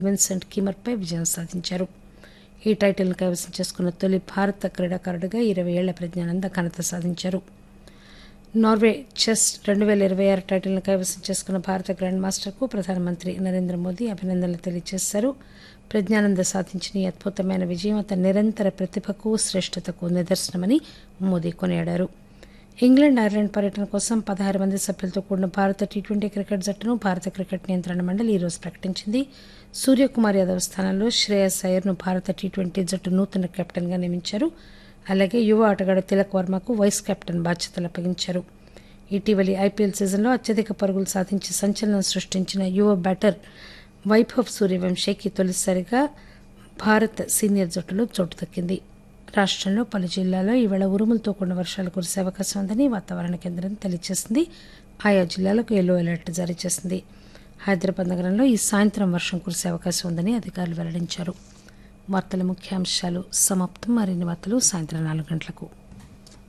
Vincent కీమర్పై విజయం సాధించారు ఈ టైటిల్ను కైవసం చేసుకున్న తొలి భారత క్రీడాకారుడిగా ఇరవై ఏళ్ల ప్రజ్ఞానంద ఘనత సాధించారు నార్వే చెస్ రెండు వేల ఇరవై ఆరు టైటిల్ను కైవసం చేసుకున్న భారత గ్రాండ్ మాస్టర్కు ప్రధానమంత్రి నరేంద్ర మోదీ అభినందనలు తెలియజేశారు ప్రజ్ఞానంద సాధించిన ఈ అద్భుతమైన విజయం అతని నిరంతర ప్రతిభకు శ్రేష్టతకు నిదర్శనమని మోదీ కొనియాడారు ఇంగ్లాండ్ ఐర్లాండ్ పర్యటన కోసం పదహారు మంది సభ్యులతో కూడిన భారత టీ ట్వంటీ క్రికెట్ జట్టును భారత క్రికెట్ నియంత్రణ మండలి ఈరోజు ప్రకటించింది సూర్యకుమార్ యాదవ్ స్థానంలో శ్రేయస్ అయ్యర్ను భారత టీ ట్వంటీ జట్టు నూతన కెప్టెన్గా నియమించారు అలాగే యువ ఆటగాడు తిలక్ వర్మకు వైస్ కెప్టెన్ బాధ్యతలు అప్పగించారు ఇటీవలి ఐపీఎల్ సీజన్లో అత్యధిక పరుగులు సాధించి సంచలనం సృష్టించిన యువ బ్యాటర్ వైభవ్ సూర్యవంశీకి తొలిసారిగా భారత్ సీనియర్ జట్టులో చోటు దక్కింది రాష్ట్రంలో పలు జిల్లాల్లో ఈవేళ ఉరుములతో కూడిన వర్షాలు కురిసే అవకాశం ఉందని వాతావరణ కేంద్రం తెలియజేసింది ఆయా జిల్లాలకు ఎల్లో అలర్ట్ జారీ చేసింది హైదరాబాద్ నగరంలో ఈ సాయంత్రం వర్షం కురిసే అవకాశం ఉందని అధికారులు వెల్లడించారు వార్తల ముఖ్యాంశాలు సమాప్తం మరిన్ని వార్తలు సాయంత్రం నాలుగు గంటలకు